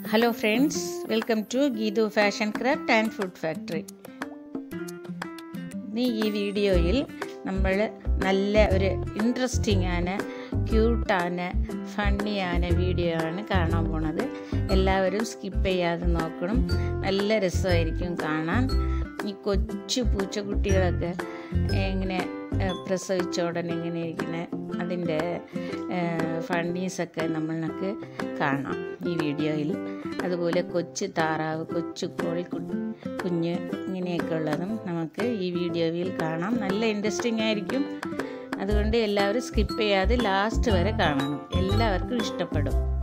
hello friends welcome to Geethu fashion craft and food factory ഇന്ന് ഈ വീഡിയോയിൽ നമ്മൾ നല്ല ഒരു ഇൻട്രസ്റ്റിംഗ് ആണ് ക്യൂട്ടാണ് ഫണ്ണിയാണ് വീഡിയോ ആണ് കാണാൻ പോണത് എല്ലാവരും സ്കിപ്പ് ചെയ്യാതെ നോക്കണം നല്ല രസമായിരിക്കും കാണാൻ ഈ കൊച്ചു പൂച്ചക്കുട്ടികളൊക്കെ ഇങ്ങനെ ഏഹ്, പ്രസവിച്ച ഉടനെ ഇങ്ങനെ ഇരിക്കുന്ന അതിൻ്റെ ഫണ്ണീസൊക്കെ നമ്മൾക്ക് കാണാം ഈ വീഡിയോയിൽ അതുപോലെ കൊച്ചു താറാവ് കൊച്ചു കോഴി കു- കുഞ്ഞ് ഇങ്ങനെയൊക്കെ ഉള്ളതും നമുക്ക് ഈ വീഡിയോയിൽ കാണാം നല്ല ഇൻട്രസ്റ്റിംഗ് ആയിരിക്കും അതുകൊണ്ട് എല്ലാവരും സ്കിപ്പ് ചെയ്യാതെ ലാസ്റ്റ് വരെ കാണണം എല്ലാവർക്കും ഇഷ്ടപ്പെടും